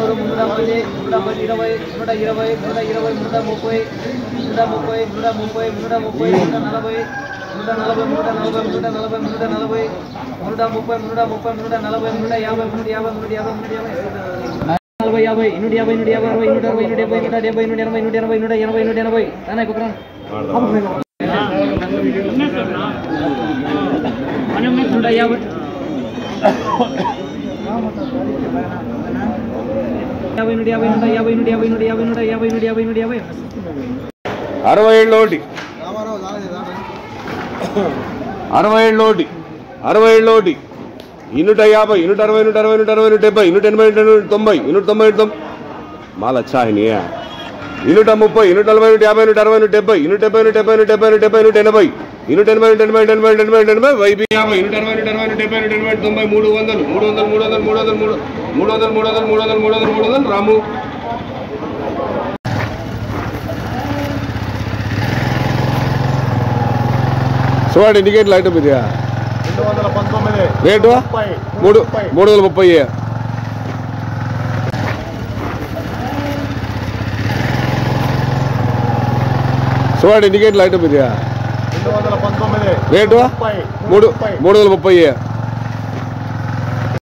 మున్నూరు మున్నూట పది మున్నూట పది ఇరవై నూట ఇరవై నూట ఇరవై నూట ముప్పై నూట ముప్పై నూట ముప్పై నూట ముప్పై నూట నలభై నూట నలభై నూట నలభై నూట నలభై నూట నలభై నూట ముప్పై నూట ముప్పై నూట నలభై నూట యాభై నూట యాభై నూట యాభై నూట యాభై నలభై యాభై నూట యాభై నూట యాభై అరవై నూట అరవై నూట డెబ్బై నూట డెబ్బై నూట ఎనభై నూట ఎనభై నూట ఎనభై నూట ఎనభై అన్న కుక్కరా నూట యాభై యాభై నూట యాభై నూట యాభై నూట యాభై నూట యాభై నూట యాభై నూట యాభై నూట యాభై అరవై ఏళ్ళు ఒకటి అరవై ఏళ్ళు ఒకటి అరవై ఏళ్ళు ఒకటి ఇన్నూట యాభై ఇన్నూట అరవై నూట అరవై నూట అరవై నూట డెబ్బై ఇన్నూట ఎనభై నూట ఎనభై, తొంభై ఇన్నూట తొంభై నూట తొంభై మాల చాహిని ఇన్నూట ముప్పై ఇన్నూట నలభై నూట యాభై నూట అరవై నూట డెబ్బై ఇన్నూట డెబ్బై నూట డెబ్బై నూట డెబ్బై నూట డెబ్బై నూట ఎనభై ఇన్నూట ఎనభై నూట ఎనభై ఎనభై ఎనభై ఎనభై వైబీ యాభై ఇన్నూట అరవై నూట అరవై నూట డెబ్బై నూట ఎనభై తొంభై మూడు వందలు మూడు వందలు మూడు వందలు మూడు వందలు మూడు మూడు వందలు మూడు వందలు మూడు వందలు మూడు వందలు మూడు వందలు రాము చూడండి ఇండికేట్ లైట్ ఉంది రెండు వందల పంతొమ్మిది రేటు ముప్పై మూడు మూడు వందల ముప్పై చూడండి ఇండికేట్ లైట్ ఉంది రెండు వందల పంతొమ్మిది రేటు ముప్పై మూడు ముప్పై మూడు వందల ముప్పై